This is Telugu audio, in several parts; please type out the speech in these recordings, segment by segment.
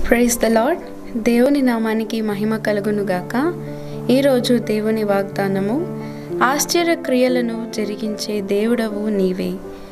ప్రైజ్ ద లాడ్ దేవుని నామానికి మహిమ కలుగునుగాక ఈరోజు దేవుని వాగ్దానము ఆశ్చర్య క్రియలను జరిగించే దేవుడవు నీవే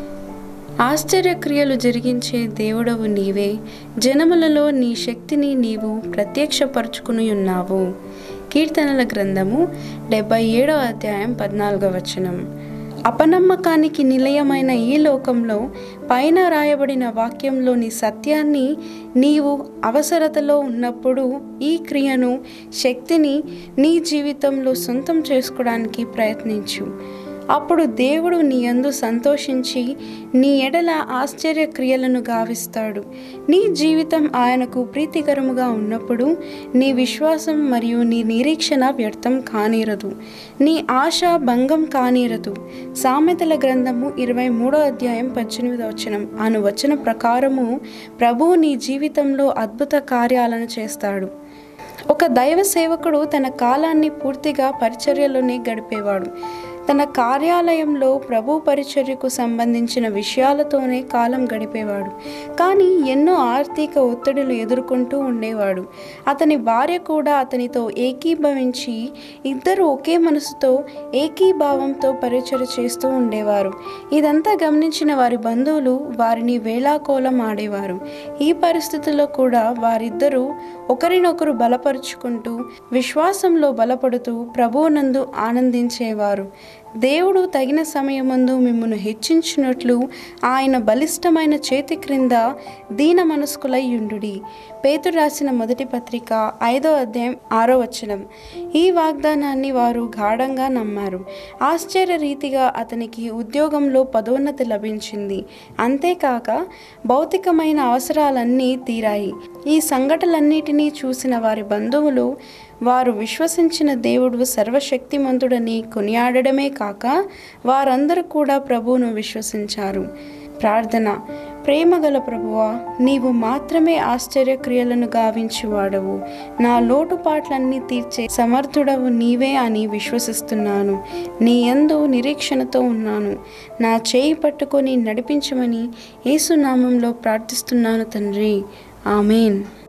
ఆశ్చర్యక్రియలు జరిగించే దేవుడవు నీవే జనములలో నీ శక్తిని నీవు ప్రత్యక్షపరుచుకుని ఉన్నావు కీర్తనల గ్రంథము డెబ్బై ఏడవ అధ్యాయం పద్నాలుగవ వచనం అపనమ్మకానికి నిలయమైన ఈ లోకంలో పైన రాయబడిన వాక్యంలోని సత్యాన్ని నీవు అవసరతలో ఉన్నప్పుడు ఈ క్రియను శక్తిని నీ జీవితంలో సొంతం చేసుకోవడానికి ప్రయత్నించు అప్పుడు దేవుడు నీ యందు సంతోషించి నీ ఎడల ఆశ్చర్య క్రియలను గావిస్తాడు నీ జీవితం ఆయనకు ప్రీతికరముగా ఉన్నప్పుడు నీ విశ్వాసం మరియు నీ నిరీక్షణ వ్యర్థం కానీరదు నీ ఆశ భంగం కానీరదు సామెతల గ్రంథము ఇరవై మూడో అధ్యాయం పద్దెనిమిదవ వచనం అను వచన ప్రకారము ప్రభువు నీ జీవితంలో అద్భుత కార్యాలను చేస్తాడు ఒక దైవ సేవకుడు తన కాలాన్ని పూర్తిగా పరిచర్యలోనే గడిపేవాడు తన కార్యాలయంలో ప్రభు పరిచర్యకు సంబంధించిన విషయాలతోనే కాలం గడిపేవాడు కానీ ఎన్నో ఆర్థిక ఒత్తిడులు ఎదుర్కొంటూ ఉండేవాడు అతని భార్య కూడా అతనితో ఏకీభవించి ఇద్దరు ఒకే మనసుతో ఏకీభావంతో పరిచర్య చేస్తూ ఉండేవారు ఇదంతా గమనించిన వారి బంధువులు వారిని వేళాకోలం ఆడేవారు ఈ పరిస్థితుల్లో కూడా వారిద్దరూ ఒకరినొకరు బలపరుచుకుంటూ విశ్వాసంలో బలపడుతూ ప్రభువునందు ఆనందించేవారు దేవుడు తగిన సమయమందు మిమ్మల్ని హెచ్చించినట్లు ఆయన బలిష్టమైన చేతి క్రింద దీన మనస్కులై యుండుడి పేతురు రాసిన మొదటి పత్రిక ఐదో అధ్యాయం ఆరో వచనం ఈ వాగ్దానాన్ని వారు గాఢంగా నమ్మారు ఆశ్చర్య రీతిగా అతనికి ఉద్యోగంలో పదోన్నతి లభించింది అంతేకాక భౌతికమైన అవసరాలన్నీ తీరాయి ఈ సంఘటనలన్నిటినీ చూసిన వారి బంధువులు వారు విశ్వసించిన దేవుడు సర్వశక్తిమంతుడని కొనియాడడమే కాక వారందరూ కూడా ప్రభువును విశ్వసించారు ప్రార్థన ప్రేమగల ప్రభువా నీవు మాత్రమే ఆశ్చర్య క్రియలను గావించువాడవు నా లోటుపాట్లన్నీ తీర్చే సమర్థుడవు నీవే అని విశ్వసిస్తున్నాను నీ యందు నిరీక్షణతో ఉన్నాను నా చేయి పట్టుకొని నడిపించమని యేసునామంలో ప్రార్థిస్తున్నాను తండ్రి ఆమెన్